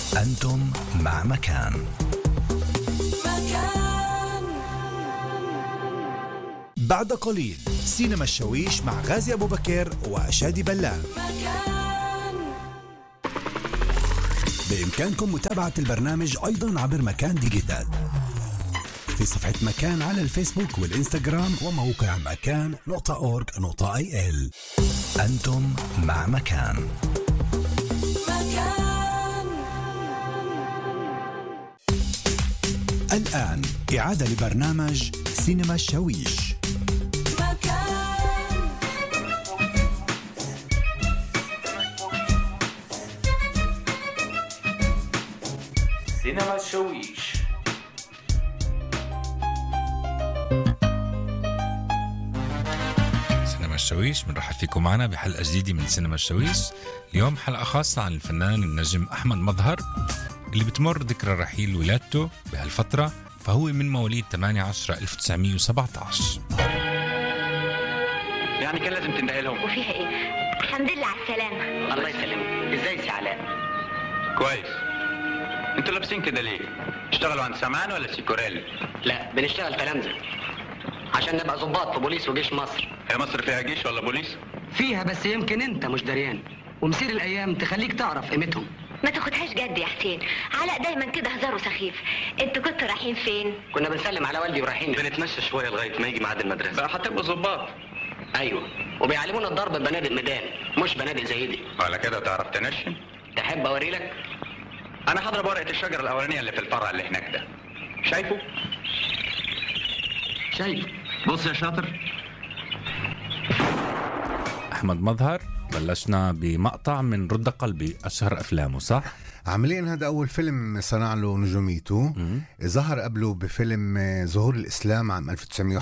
أنتم مع مكان مكان بعد قليل سينما الشويش مع غازي أبو بكر وشادي بلان مكان بإمكانكم متابعة البرنامج أيضا عبر مكان ديجيتال في صفحة مكان على الفيسبوك والإنستغرام وموقع مكان نقطة أورج نقطة أي إل أنتم مع مكان مكان الآن إعادة لبرنامج سينما الشويش مكان سينما الشويش سينما الشويش بنرحب فيكم معنا بحلقة جديدة من سينما الشويش اليوم حلقة خاصة عن الفنان النجم أحمد مظهر اللي بتمر ذكرى رحيل ولادته بهالفترة فهو من مواليد 8 10 1917 يعني كان لازم تنتهي لهم وفيها ايه؟ الحمد لله على السلامة الله يسلمك ازاي سي علاء كويس انتوا لابسين كده ليه اشتغلوا عند سمان ولا سيكوريل لا بنشتغل تلامذة عشان نبقى ضباط في بوليس وجيش مصر هي مصر فيها جيش ولا بوليس فيها بس يمكن انت مش دريان ومسير الايام تخليك تعرف قيمتهم ما تاخدهاش جد يا حسين علاء دايما كده هزاره سخيف انتوا كنتوا رايحين فين؟ كنا بنسلم على والدي ورايحين بنتمشى شويه لغايه ما يجي ميعاد المدرسه بقى هتبقوا ظباط ايوه وبيعلمونا الضرب ببنادق ميدان مش بنادق زي دي على كده تعرف تنشن تحب اوري لك انا هضرب ورقه الشجره الاولانيه اللي في الفرع اللي هناك ده شايفه شايف بص يا شاطر أحمد مظهر بلشنا بمقطع من رد قلبي أشهر أفلامه صح؟ عمليا هذا أول فيلم صنع له نجوميته ظهر قبله بفيلم آه، ظهور الإسلام عام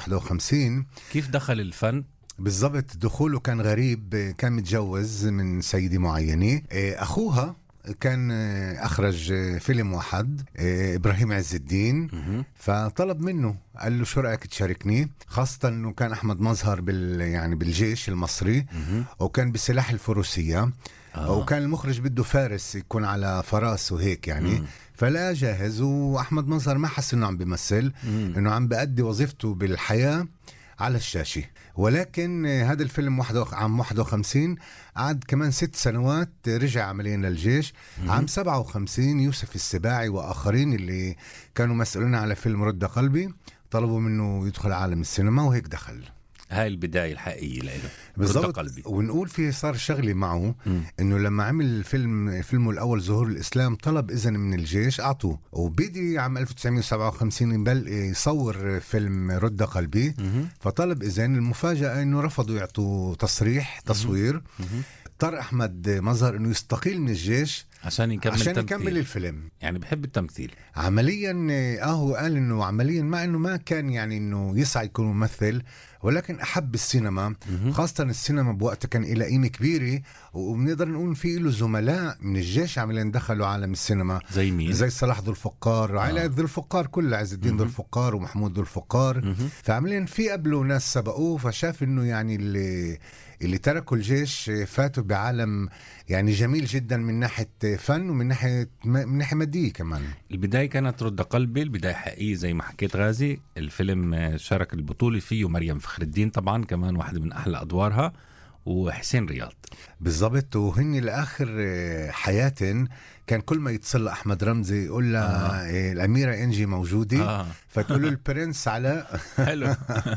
1951 كيف دخل الفن؟ بالضبط دخوله كان غريب آه، كان متجوز من سيدة معينة آه، أخوها كان آه، أخرج آه، فيلم واحد آه، إبراهيم عز الدين فطلب منه قال له شو رأيك تشاركني خاصة أنه كان أحمد مظهر بال يعني بالجيش المصري وكان بسلاح الفروسية آه. وكان المخرج بده فارس يكون على فراس وهيك يعني فلا جاهز واحمد مظهر ما حس انه عم بيمثل انه عم بأدي وظيفته بالحياه على الشاشه ولكن آه، هذا الفيلم واحد وخ- عام 51 قعد كمان ست سنوات آه، رجع عمليا للجيش عام 57 يوسف السباعي واخرين اللي كانوا مسؤولين على فيلم رد قلبي طلبوا منه يدخل عالم السينما وهيك دخل هاي البداية الحقيقية له رد بالضبط قلبي ونقول في صار شغله معه مم. انه لما عمل فيلم فيلمه الاول ظهور الاسلام طلب اذن من الجيش اعطوه وبدي عام 1957 يبل يصور فيلم رد قلبي مهم. فطلب اذن المفاجاه انه رفضوا يعطوه تصريح تصوير مهم. اضطر احمد مظهر انه يستقيل من الجيش عشان يكمل عشان تمثيل. يكمل الفيلم يعني بحب التمثيل عمليا اه هو قال انه عمليا مع انه ما كان يعني انه يسعى يكون ممثل ولكن احب السينما خاصه السينما بوقتها كان لها قيمه كبيره وبنقدر نقول في له زملاء من الجيش عمليا دخلوا عالم السينما زي مين؟ زي صلاح ذو الفقار وعائلة ذو الفقار كلها عز الدين ذو الفقار ومحمود ذو الفقار فعمليا في قبله ناس سبقوه فشاف انه يعني اللي اللي تركوا الجيش فاتوا بعالم يعني جميل جدا من ناحيه فن ومن ناحيه من ناحيه ماديه كمان البداية كانت رد قلبي البداية حقيقية زي ما حكيت غازي الفيلم آه، شارك البطولة فيه مريم فخر الدين طبعا كمان واحدة من أحلى أدوارها وحسين رياض بالضبط وهن لاخر آه، حياتهم كان كل ما يتصل احمد رمزي يقول لها آه. الاميره انجي موجوده آه. آه. فتقول له البرنس علاء حلو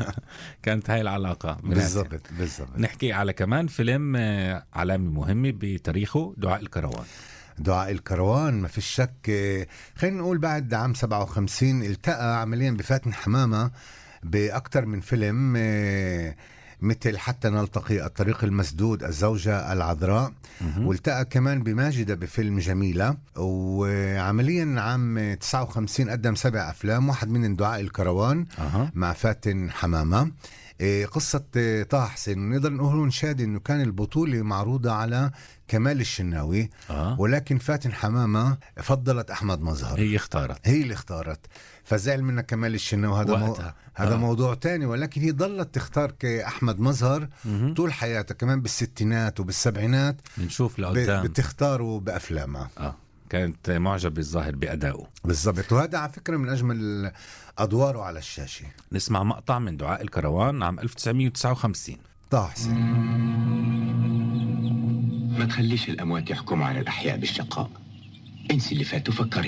كانت هاي العلاقة بالآخر. بالضبط بالضبط نحكي على كمان فيلم آه، علامة مهمة بتاريخه دعاء الكروان دعاء الكروان ما في شك آه، خلينا نقول بعد عام 57 التقى عمليا بفاتن حمامه باكثر من فيلم آه، مثل حتى نلتقي الطريق المسدود الزوجة العذراء والتقى كمان بماجدة بفيلم جميلة وعمليا عام 59 قدم سبع أفلام واحد من دعاء الكروان أها. مع فاتن حمامة إيه، قصة إيه، طه حسين نقدر نقول نشاهد انه كان البطولة معروضة على كمال الشناوي آه. ولكن فاتن حمامة فضلت احمد مظهر هي اختارت هي اللي اختارت فزعل منها كمال الشناوي هذا مو... وقتها. هذا آه. موضوع تاني ولكن هي ضلت تختار كأحمد مظهر طول حياتها كمان بالستينات وبالسبعينات نشوف ب... لقدام بتختاره بأفلامها اه كانت معجبة الظاهر بأدائه بالضبط وهذا على فكره من اجمل ادواره على الشاشه نسمع مقطع من دعاء الكروان عام 1959 طه حسين ما تخليش الأموات يحكموا على الأحياء بالشقاء انسي اللي فات وفكري